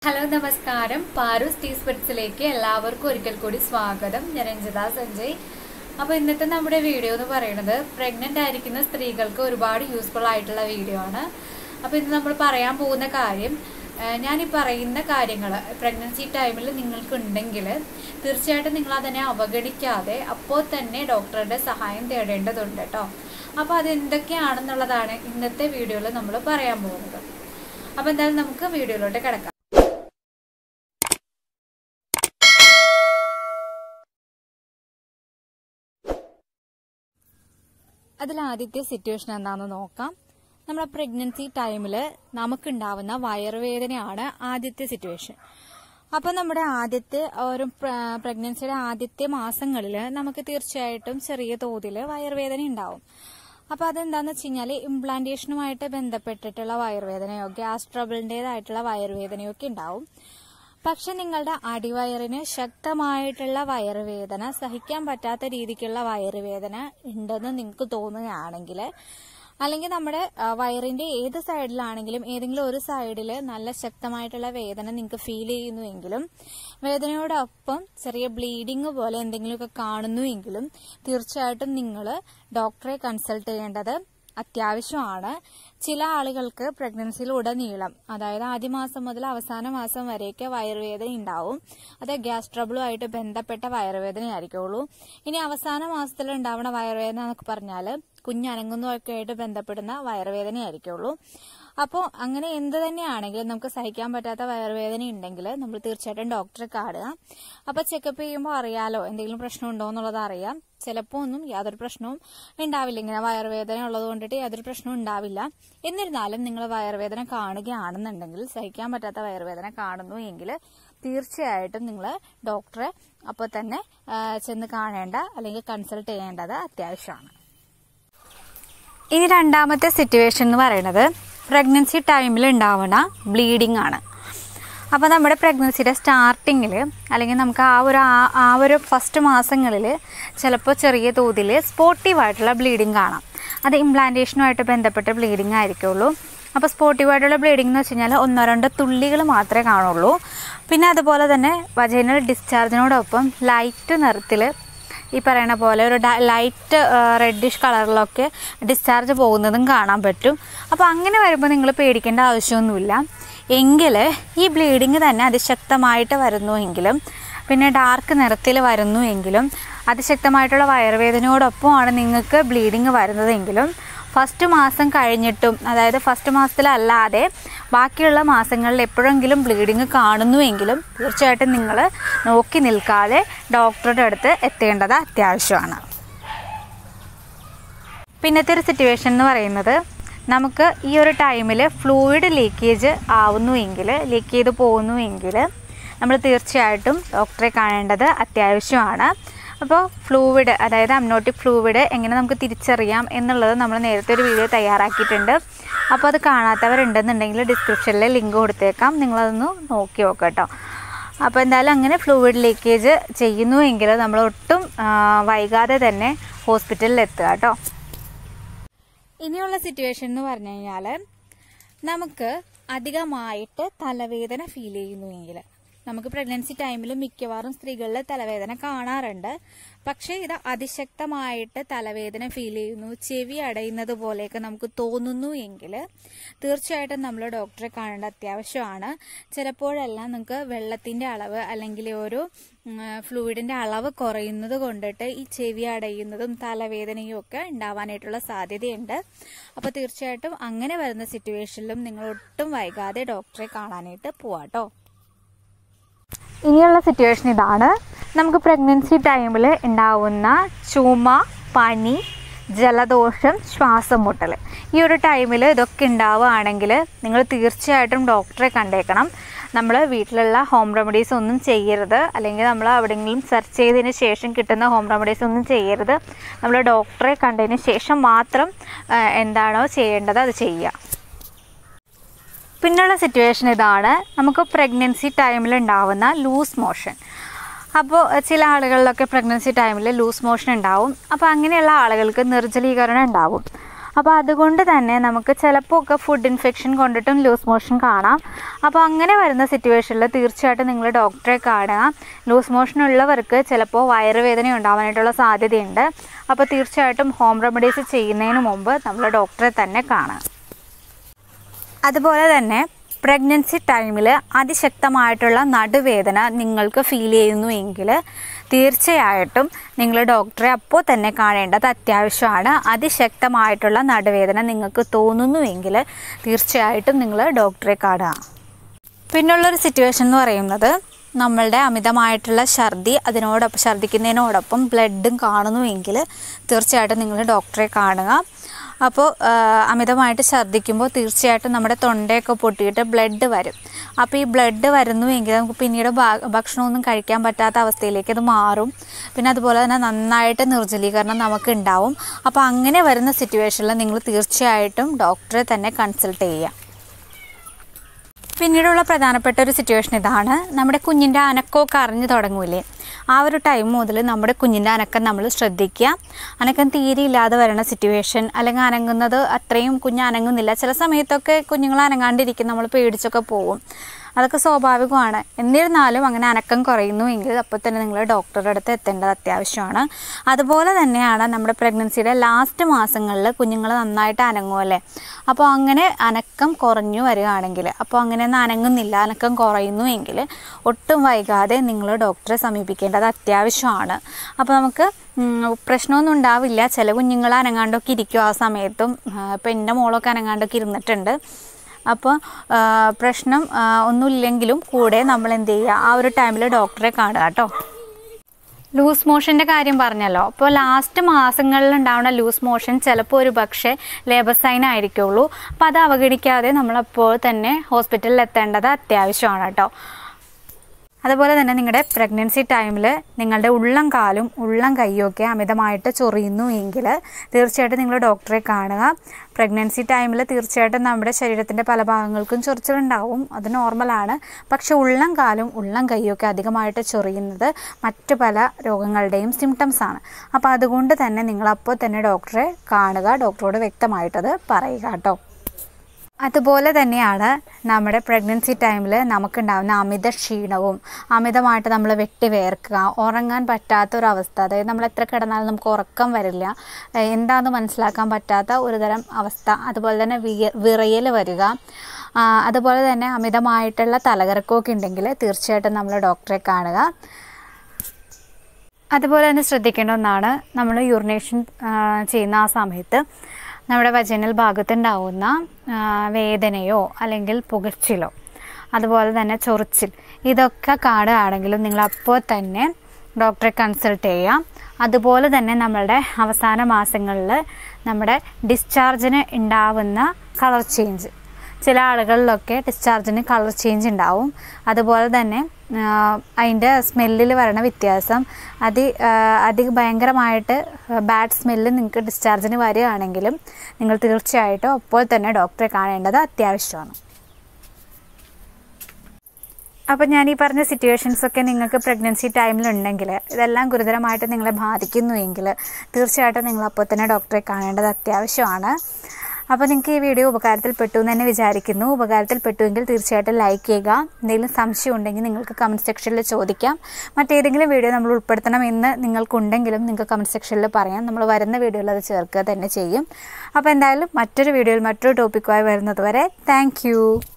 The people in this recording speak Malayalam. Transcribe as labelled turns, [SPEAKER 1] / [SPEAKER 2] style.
[SPEAKER 1] ഹലോ നമസ്കാരം പാറു സ്റ്റീ സ്പിരിറ്റ്സിലേക്ക് എല്ലാവർക്കും ഒരിക്കൽ കൂടി സ്വാഗതം ഞാൻ രഞ്ജിത സഞ്ജയ് അപ്പോൾ ഇന്നത്തെ നമ്മുടെ വീഡിയോ എന്ന് പറയുന്നത് പ്രഗ്നന്റ് ആയിരിക്കുന്ന സ്ത്രീകൾക്ക് ഒരുപാട് യൂസ്ഫുൾ ആയിട്ടുള്ള വീഡിയോ ആണ് അപ്പോൾ ഇന്ന് നമ്മൾ പറയാൻ പോകുന്ന കാര്യം ഏഹ്, ഞാൻ ഈ പറയുന്ന കാര്യങ്ങൾ പ്രഗ്നൻസി ടൈമിൽ നിങ്ങൾക്കുണ്ടെങ്കിൽ തീർച്ചയായിട്ടും നിങ്ങൾ അതിനെ അവഗണിക്കാതെ അപ്പോൾ തന്നെ ഡോക്ടറുടെ സഹായം തേടേണ്ടതുണ്ട് കേട്ടോ അപ്പോൾ അത് എന്തൊക്കെയാണെന്നുള്ളതാണ് ഇന്നത്തെ വീഡിയോയിൽ നമ്മൾ പറയാൻ പോകുന്നത് അപ്പോൾ എന്തായാലും നമുക്ക് വീഡിയോയിലോട്ട് കിടക്കാം അതിൽ ആദ്യത്തെ സിറ്റുവേഷൻ എന്താണെന്ന് നോക്കാം നമ്മുടെ പ്രഗ്നൻസി ടൈമിൽ നമുക്കുണ്ടാവുന്ന വയറുവേദനയാണ് ആദ്യത്തെ സിറ്റുവേഷൻ അപ്പോൾ നമ്മുടെ ആദ്യത്തെ ഒരു പ്രഗ്നൻസിയുടെ ആദ്യത്തെ മാസങ്ങളിൽ നമുക്ക് തീർച്ചയായിട്ടും ചെറിയ തോതിൽ വയറുവേദന ഉണ്ടാവും അപ്പോൾ അതെന്താന്ന് വെച്ച് കഴിഞ്ഞാൽ ഇംപ്ലാന്റേഷനുമായിട്ട് ബന്ധപ്പെട്ടിട്ടുള്ള വയറുവേദനയോ ഗ്യാസ് ട്രബിളിൻ്റെതായിട്ടുള്ള വയറുവേദനയോ ഒക്കെ ഉണ്ടാവും പക്ഷെ നിങ്ങളുടെ അടിവയറിന് ശക്തമായിട്ടുള്ള വയറുവേദന സഹിക്കാൻ പറ്റാത്ത രീതിക്കുള്ള വയറുവേദന ഉണ്ടെന്ന് നിങ്ങൾക്ക് തോന്നുകയാണെങ്കിൽ അല്ലെങ്കിൽ നമ്മുടെ ആ, വയറിന്റെ ഏത് സൈഡിലാണെങ്കിലും ഏതെങ്കിലും ഒരു സൈഡിൽ നല്ല ശക്തമായിട്ടുള്ള വേദന നിങ്ങൾക്ക് ഫീൽ ചെയ്യുന്നുവെങ്കിലും വേദനയോടൊപ്പം ചെറിയ ബ്ലീഡിങ് പോലെ എന്തെങ്കിലുമൊക്കെ കാണുന്നുവെങ്കിലും തീർച്ചയായിട്ടും നിങ്ങൾ ഡോക്ടറെ കൺസൾട്ട് ചെയ്യേണ്ടത് അത്യാവശ്യമാണ് ചില ആളുകൾക്ക് പ്രഗ്നൻസിയിൽ ഉടനീളം അതായത് ആദ്യ മാസം മുതൽ അവസാന മാസം വരെയൊക്കെ വയറുവേദന ഉണ്ടാവും അത് ഗ്യാസ് ട്രബിളുമായിട്ട് ബന്ധപ്പെട്ട വയറുവേദനയായിരിക്കുള്ളൂ ഇനി അവസാന മാസത്തിൽ ഉണ്ടാവുന്ന വയറുവേദന എന്നൊക്കെ പറഞ്ഞാൽ കുഞ്ഞനങ്ങുന്നതൊക്കെ ആയിട്ട് ബന്ധപ്പെടുന്ന വയറുവേദനയായിരിക്കുള്ളൂ അപ്പോൾ അങ്ങനെ എന്ത് തന്നെയാണെങ്കിലും നമുക്ക് സഹിക്കാൻ പറ്റാത്ത വയറുവേദന ഉണ്ടെങ്കിൽ നമ്മൾ തീർച്ചയായിട്ടും ഡോക്ടറെ കാണുക അപ്പോൾ ചെക്കപ്പ് ചെയ്യുമ്പോൾ അറിയാലോ എന്തെങ്കിലും പ്രശ്നം ഉണ്ടോ എന്നുള്ളത് അറിയാം ചിലപ്പോൾ ഒന്നും യാതൊരു പ്രശ്നവും ഉണ്ടാവില്ല ഇങ്ങനെ വയറുവേദന ഉള്ളത് കൊണ്ടിട്ട് യാതൊരു പ്രശ്നവും ഉണ്ടാവില്ല എന്നിരുന്നാലും നിങ്ങൾ വയറുവേദന കാണുകയാണെന്നുണ്ടെങ്കിൽ സഹിക്കാൻ പറ്റാത്ത വയറുവേദന കാണുന്നു എങ്കിൽ തീർച്ചയായിട്ടും നിങ്ങൾ ഡോക്ടറെ അപ്പോൾ തന്നെ ആ, ചെന്ന് കാണേണ്ട അല്ലെങ്കിൽ കൺസൾട്ട് ചെയ്യേണ്ടത് അത്യാവശ്യമാണ് ഇനി രണ്ടാമത്തെ സിറ്റുവേഷൻ എന്ന് പറയുന്നത് പ്രഗ്നൻസി ടൈമിൽ ഉണ്ടാവുന്ന ബ്ലീഡിംഗ് ആണ് അപ്പോൾ നമ്മുടെ പ്രഗ്നൻസിയുടെ സ്റ്റാർട്ടിങ്ങിൽ അല്ലെങ്കിൽ നമുക്ക് ആ ഒരു ആ- ആ ഒരു ഫസ്റ്റ് മാസങ്ങളിൽ ചിലപ്പോൾ ചെറിയ തോതിൽ സ്പോട്ടീവ് ആയിട്ടുള്ള ബ്ലീഡിങ് കാണാം അത് ഇംപ്ലാന്റേഷനുമായിട്ട് ബന്ധപ്പെട്ട ബ്ലീഡിങ് ആയിരിക്കുള്ളൂ അപ്പോൾ സ്പോട്ടീവ് ആയിട്ടുള്ള ബ്ലീഡിംഗ് എന്ന് വെച്ച് കഴിഞ്ഞാൽ ഒന്നോ രണ്ടോ തുള്ളികൾ മാത്രമേ കാണുള്ളൂ പിന്നെ അതുപോലെ തന്നെ വജൈനൽ ഡിസ്ചാർജിനോടൊപ്പം ലൈറ്റ് നിറത്തിൽ ഈ പറയുന്ന പോലെ ഒരു ഡ- ലൈറ്റ് റെഡിഷ് കളറിലൊക്കെ ഡിസ്ചാർജ് പോകുന്നതും കാണാൻ പറ്റും അപ്പോൾ അങ്ങനെ വരുമ്പോൾ നിങ്ങൾ പേടിക്കേണ്ട ആവശ്യമൊന്നുമില്ല എങ്കിൽ ഈ ബ്ലീഡിങ് തന്നെ അതിശക്തമായിട്ട് വരുന്നു എങ്കിലും പിന്നെ ഡാർക്ക് നിറത്തിൽ വരുന്നു എങ്കിലും അതിശക്തമായിട്ടുള്ള വയറുവേദനയോടൊപ്പമാണ് നിങ്ങൾക്ക് ബ്ലീഡിങ് വരുന്നതെങ്കിലും ഫസ്റ്റ് മാസം കഴിഞ്ഞിട്ടും അതായത് ഫസ്റ്റ് മാസത്തിലല്ലാതെ ബാക്കിയുള്ള മാസങ്ങളിൽ എപ്പോഴെങ്കിലും ബ്ലീഡിങ് കാണുന്നുവെങ്കിലും തീർച്ചയായിട്ടും നിങ്ങൾ നോക്കി നിൽക്കാതെ ഡോക്ടറുടെ അടുത്ത് എത്തേണ്ടത് അത്യാവശ്യമാണ് പിന്നത്തെ ഒരു സിറ്റുവേഷൻ എന്ന് പറയുന്നത് നമുക്ക് ഈ ഒരു ടൈമിൽ ഫ്ലൂയിഡ് ലീക്കേജ് ആവുന്നുവെങ്കിൽ ലീക്ക് ചെയ്ത് പോകുന്നുവെങ്കിൽ നമ്മൾ തീർച്ചയായിട്ടും ഡോക്ടറെ കാണേണ്ടത് അത്യാവശ്യമാണ് അപ്പോൾ ഫ്ലൂയിഡ് അതായത് അമ്നോട്ടിക് ഫ്ലൂയിഡ് എങ്ങനെ നമുക്ക് തിരിച്ചറിയാം എന്നുള്ളത് നമ്മൾ നേരത്തെ ഒരു വീഡിയോ തയ്യാറാക്കിയിട്ടുണ്ട് അപ്പോൾ അത് കാണാത്തവരുണ്ടെന്നുണ്ടെങ്കിൽ ഡിസ്ക്രിപ്ഷനിൽ ലിങ്ക് കൊടുത്തേക്കാം നിങ്ങളതൊന്ന് നോക്കി നോക്കാം കേട്ടോ അപ്പോൾ എന്തായാലും അങ്ങനെ ഫ്ലൂയിഡ് ലീക്കേജ് ചെയ്യുന്നുവെങ്കിൽ നമ്മൾ ഒട്ടും ആ, വൈകാതെ തന്നെ ഹോസ്പിറ്റലിൽ എത്തുക കേട്ടോ ഇനിയുള്ള സിറ്റുവേഷൻ എന്ന് പറഞ്ഞു കഴിഞ്ഞാൽ നമുക്ക് അധികമായിട്ട് തലവേദന ഫീൽ ചെയ്യുന്നുവെങ്കിൽ നമുക്ക് പ്രഗ്നൻസി ടൈമിൽ മിക്കവാറും സ്ത്രീകളിൽ തലവേദന കാണാറുണ്ട് പക്ഷേ ഇത് അതിശക്തമായിട്ട് തലവേദന ഫീൽ ചെയ്യുന്നു ചെവി അടയുന്നത് പോലെയൊക്കെ നമുക്ക് തോന്നുന്നു എങ്കിൽ തീർച്ചയായിട്ടും നമ്മൾ ഡോക്ടറെ കാണേണ്ട അത്യാവശ്യമാണ് ചിലപ്പോഴെല്ലാം നമുക്ക് വെള്ളത്തിന്റെ അളവ് അല്ലെങ്കിൽ ഒരു ഫ്ലൂയിഡിന്റെ അളവ് കുറയുന്നത് കൊണ്ടിട്ട് ഈ ചെവി അടയുന്നതും തലവേദനയും ഒക്കെ ഉണ്ടാവാനായിട്ടുള്ള സാധ്യതയുണ്ട് അപ്പോൾ തീർച്ചയായിട്ടും അങ്ങനെ വരുന്ന സിറ്റുവേഷനിലും നിങ്ങൾ ഒട്ടും വൈകാതെ ഡോക്ടറെ കാണാനായിട്ട് പോവാട്ടോ ഇനിയുള്ള സിറ്റുവേഷൻ ഇതാണ് നമുക്ക് പ്രഗ്നൻസി ടൈമിൽ ഉണ്ടാവുന്ന ചുമ പനി ജലദോഷം ശ്വാസം മുട്ടൽ ഈ ഒരു ടൈമിൽ ഇതൊക്കെ ഉണ്ടാവുകയാണെങ്കിൽ നിങ്ങൾ തീർച്ചയായിട്ടും ഡോക്ടറെ കണ്ടേക്കണം നമ്മൾ വീട്ടിലുള്ള ഹോം റെമഡീസ് ഒന്നും ചെയ്യരുത് അല്ലെങ്കിൽ നമ്മൾ എവിടെയെങ്കിലും സെർച്ച് ചെയ്തതിന് ശേഷം കിട്ടുന്ന ഹോം റെമഡീസ് ഒന്നും ചെയ്യരുത് നമ്മൾ ഡോക്ടറെ കണ്ടതിന് ശേഷം മാത്രം ആ, എന്താണോ ചെയ്യേണ്ടത് അത് ചെയ്യുക പിന്നുള്ള സിറ്റുവേഷൻ ഇതാണ് നമുക്ക് പ്രഗ്നൻസി ടൈമിൽ ഉണ്ടാവുന്ന ലൂസ് മോഷൻ അപ്പോൾ ചില ആളുകളിലൊക്കെ പ്രഗ്നൻസി ടൈമിൽ ലൂസ് മോഷൻ ഉണ്ടാവും അപ്പോൾ അങ്ങനെയുള്ള ആളുകൾക്ക് നിർജ്ജലീകരണം ഉണ്ടാവും അപ്പോൾ അതുകൊണ്ട് തന്നെ നമുക്ക് ചിലപ്പോൾ ഒക്കെ ഫുഡ് ഇൻഫെക്ഷൻ കൊണ്ടിട്ടും ലൂസ് മോഷൻ കാണാം അപ്പോൾ അങ്ങനെ വരുന്ന സിറ്റുവേഷനിൽ തീർച്ചയായിട്ടും നിങ്ങൾ ഡോക്ടറെ കാണുക ലൂസ് മോഷൻ ഉള്ളവർക്ക് ചിലപ്പോൾ വയറുവേദന ഉണ്ടാവാനായിട്ടുള്ള സാധ്യതയുണ്ട് അപ്പോൾ തീർച്ചയായിട്ടും ഹോം റെമഡീസ് ചെയ്യുന്നതിന് മുമ്പ് നമ്മൾ ഡോക്ടറെ തന്നെ കാണുക അതുപോലെ തന്നെ പ്രഗ്നൻസി ടൈമിൽ അതിശക്തമായിട്ടുള്ള നടുവേദന നിങ്ങൾക്ക് ഫീൽ ചെയ്യുന്നു എങ്കിൽ തീർച്ചയായിട്ടും നിങ്ങൾ ഡോക്ടറെ അപ്പോൾ തന്നെ കാണേണ്ടത് അത്യാവശ്യമാണ് അതിശക്തമായിട്ടുള്ള നടുവേദന നിങ്ങൾക്ക് തോന്നുന്നുവെങ്കിൽ തീർച്ചയായിട്ടും നിങ്ങൾ ഡോക്ടറെ കാണുക പിന്നുള്ളൊരു സിറ്റുവേഷൻ എന്ന് പറയുന്നത് നമ്മളുടെ അമിതമായിട്ടുള്ള ഛർദി അതിനോടൊപ്പം ഛർദിക്കുന്നതിനോടൊപ്പം ബ്ലഡും കാണുന്നുവെങ്കിൽ തീർച്ചയായിട്ടും നിങ്ങൾ ഡോക്ടറെ കാണുക അപ്പോൾ അമിതമായിട്ട് ഛർദ്ദിക്കുമ്പോൾ തീർച്ചയായിട്ടും നമ്മുടെ തൊണ്ടയൊക്കെ പൊട്ടിയിട്ട് ബ്ലഡ് വരും അപ്പോൾ ഈ ബ്ലഡ് വരുന്നുവെങ്കിൽ നമുക്ക് പിന്നീട് ഭ- ഭക്ഷണമൊന്നും കഴിക്കാൻ പറ്റാത്ത അവസ്ഥയിലേക്ക് അത് മാറും പിന്നെ അതുപോലെ തന്നെ നന്നായിട്ട് നിർജ്ജലീകരണം നമുക്ക് ഉണ്ടാവും അപ്പോൾ അങ്ങനെ വരുന്ന സിറ്റുവേഷനിൽ നിങ്ങൾ തീർച്ചയായിട്ടും ഡോക്ടറെ തന്നെ കൺസൾട്ട് ചെയ്യുക പിന്നീടുള്ള പ്രധാനപ്പെട്ട ഒരു സിറ്റുവേഷൻ ഇതാണ് നമ്മുടെ കുഞ്ഞിൻ്റെ അനക്കമൊക്കെ അറിഞ്ഞു തുടങ്ങൂലേ ആ ഒരു ടൈം മുതൽ നമ്മുടെ കുഞ്ഞിൻ്റെ അനക്കം നമ്മൾ ശ്രദ്ധിക്കുക അനക്കം തീരെ ഇല്ലാതെ വരുന്ന സിറ്റുവേഷൻ അല്ലെങ്കിൽ അനങ്ങുന്നത് അത്രയും കുഞ്ഞ് അനങ്ങുന്നില്ല ചില സമയത്തൊക്കെ കുഞ്ഞുങ്ങൾ അനങ്ങാണ്ടിരിക്കും നമ്മൾ പേടിച്ചൊക്കെ പോവും അതൊക്കെ സ്വാഭാവികമാണ് എന്നിരുന്നാലും അങ്ങനെ അനക്കം കുറയുന്നുവെങ്കിൽ അപ്പോൾ തന്നെ നിങ്ങൾ ഡോക്ടറുടെ അടുത്ത് എത്തേണ്ടത് അത്യാവശ്യമാണ് അതുപോലെ തന്നെയാണ് നമ്മുടെ പ്രഗ്നൻസിയുടെ ലാസ്റ്റ് മാസങ്ങളിൽ കുഞ്ഞുങ്ങൾ നന്നായിട്ട് അനങ്ങുമല്ലേ അപ്പോൾ അങ്ങനെ അനക്കം കുറഞ്ഞു വരികയാണെങ്കിൽ അപ്പോൾ അങ്ങനെയൊന്നും അനങ്ങുന്നില്ല അനക്കം കുറയുന്നുവെങ്കിൽ ഒട്ടും വൈകാതെ നിങ്ങൾ ഡോക്ടറെ സമീപിക്കേണ്ടത് അത്യാവശ്യമാണ് അപ്പോൾ നമുക്ക് ഉം, പ്രശ്നമൊന്നും ഉണ്ടാവില്ല ചില കുഞ്ഞുങ്ങൾ അനങ്ങാണ്ടൊക്കെ ഇരിക്കും ആ സമയത്തും ഇപ്പോൾ എൻ്റെ മോളൊക്കെ അനങ്ങാണ്ടൊക്കെ ഇരുന്നിട്ടുണ്ട് അപ്പോൾ ആ, പ്രശ്നം ആ, ഒന്നുമില്ലെങ്കിലും കൂടെ നമ്മൾ എന്ത് ചെയ്യുക ആ ഒരു ടൈമിൽ ഡോക്ടറെ കാണുക കേട്ടോ ലൂസ് മോഷൻ്റെ കാര്യം പറഞ്ഞല്ലോ അപ്പോൾ ലാസ്റ്റ് മാസങ്ങളിൽ ഉണ്ടാവുന്ന ലൂസ് മോഷൻ ചിലപ്പോൾ ഒരു പക്ഷേ ലേബർ സൈൻ ആയിരിക്കുള്ളൂ അപ്പോൾ അത് അവഗണിക്കാതെ നമ്മളപ്പോൾ തന്നെ ഹോസ്പിറ്റലിൽ എത്തേണ്ടത് അത്യാവശ്യമാണ് കേട്ടോ അതുപോലെ തന്നെ നിങ്ങളുടെ പ്രഗ്നൻസി ടൈമിൽ നിങ്ങളുടെ ഉള്ളം കാലും ഉള്ളം കൈയൊക്കെ അമിതമായിട്ട് ചൊറിയുന്നു എങ്കിൽ തീർച്ചയായിട്ടും നിങ്ങൾ ഡോക്ടറെ കാണുക പ്രഗ്നൻസി ടൈമിൽ തീർച്ചയായിട്ടും നമ്മുടെ ശരീരത്തിൻ്റെ പല ഭാഗങ്ങൾക്കും ചൊറിച്ചിലുണ്ടാവും അത് നോർമലാണ് പക്ഷെ ഉള്ളം കാലും ഉള്ളം കൈയൊക്കെ അധികമായിട്ട് ചൊറിയുന്നത് മറ്റു പല രോഗങ്ങളുടെയും സിംറ്റംസ് ആണ് അപ്പോൾ അതുകൊണ്ട് തന്നെ നിങ്ങൾ അപ്പോൾ തന്നെ ഡോക്ടറെ കാണുക ഡോക്ടറോട് വ്യക്തമായിട്ടത് പറയുക കേട്ടോ അതുപോലെ തന്നെയാണ് നമ്മുടെ പ്രഗ്നൻസി ടൈമിൽ നമുക്കുണ്ടാകുന്ന അമിത ക്ഷീണവും അമിതമായിട്ട് നമ്മൾ വെട്ടി വേർക്കുക ഉറങ്ങാൻ പറ്റാത്തൊരവസ്ഥ അതായത് നമ്മൾ എത്ര കിടന്നാലും നമുക്ക് ഉറക്കം വരില്ല ഏഹ് എന്താണെന്ന് മനസ്സിലാക്കാൻ പറ്റാത്ത ഒരുതരം അവസ്ഥ അതുപോലെ തന്നെ വിയ വിറയൽ വരിക ആ, അതുപോലെ തന്നെ അമിതമായിട്ടുള്ള തലകറക്കമൊക്കെ ഉണ്ടെങ്കിൽ തീർച്ചയായിട്ടും നമ്മൾ ഡോക്ടറെ കാണുക അതുപോലെ തന്നെ ശ്രദ്ധിക്കേണ്ട ഒന്നാണ് നമ്മൾ യൂറിനേഷൻ ചെയ്യുന്ന ആ സമയത്ത് നമ്മുടെ വജനൽ ഭാഗത്തുണ്ടാവുന്ന ആ, വേദനയോ അല്ലെങ്കിൽ പുകച്ചിലോ അതുപോലെ തന്നെ ചൊറിച്ചിൽ ഇതൊക്കെ കാണുകയാണെങ്കിലും നിങ്ങൾ അപ്പോൾ തന്നെ ഡോക്ടറെ കൺസൾട്ട് ചെയ്യാം അതുപോലെ തന്നെ നമ്മളുടെ അവസാന മാസങ്ങളിൽ നമ്മുടെ ഡിസ്ചാർജിന് ഉണ്ടാവുന്ന കളർ ചേഞ്ച് ചില ആളുകളിലൊക്കെ ഡിസ്ചാർജിന് കളർ ചേഞ്ച് ഉണ്ടാവും അതുപോലെ തന്നെ അതിൻ്റെ സ്മെല്ലിൽ വരണ വ്യത്യാസം അതി ആ, അതിഭയങ്കരമായിട്ട് ബാഡ് സ്മെല്ല് നിങ്ങൾക്ക് ഡിസ്ചാർജിന് വരികയാണെങ്കിലും നിങ്ങൾ തീർച്ചയായിട്ടും അപ്പോൾ തന്നെ ഡോക്ടറെ കാണേണ്ടത് അത്യാവശ്യമാണ് അപ്പം ഞാൻ ഈ പറഞ്ഞ സിറ്റുവേഷൻസ് ഒക്കെ നിങ്ങൾക്ക് പ്രഗ്നൻസി ടൈമിലുണ്ടെങ്കിൽ ഇതെല്ലാം ഗുരുതരമായിട്ട് നിങ്ങളെ ബാധിക്കുന്നുവെങ്കിൽ തീർച്ചയായിട്ടും നിങ്ങൾ അപ്പോൾ തന്നെ ഡോക്ടറെ കാണേണ്ടത് അത്യാവശ്യമാണ് അപ്പോൾ നിങ്ങൾക്ക് ഈ വീഡിയോ ഉപകാരത്തിൽപ്പെട്ടു എന്ന് തന്നെ വിചാരിക്കുന്നു ഉപകാരത്തിൽപ്പെട്ടുവെങ്കിൽ തീർച്ചയായിട്ടും ലൈക്ക് ചെയ്യുക എന്തെങ്കിലും സംശയം ഉണ്ടെങ്കിൽ നിങ്ങൾക്ക് കമൻറ്റ് സെക്ഷനിൽ ചോദിക്കാം മറ്റേതെങ്കിലും വീഡിയോ നമ്മൾ ഉൾപ്പെടുത്തണമെന്ന് നിങ്ങൾക്കുണ്ടെങ്കിലും നിങ്ങൾക്ക് കമൻറ്റ് സെക്ഷനിൽ പറയാം നമ്മൾ വരുന്ന വീഡിയോയിൽ അത് ചേർക്കുക തന്നെ ചെയ്യും അപ്പോൾ എന്തായാലും മറ്റൊരു വീഡിയോയിൽ മറ്റൊരു ടോപ്പിക്കുമായി വരുന്നത് വരെ താങ്ക്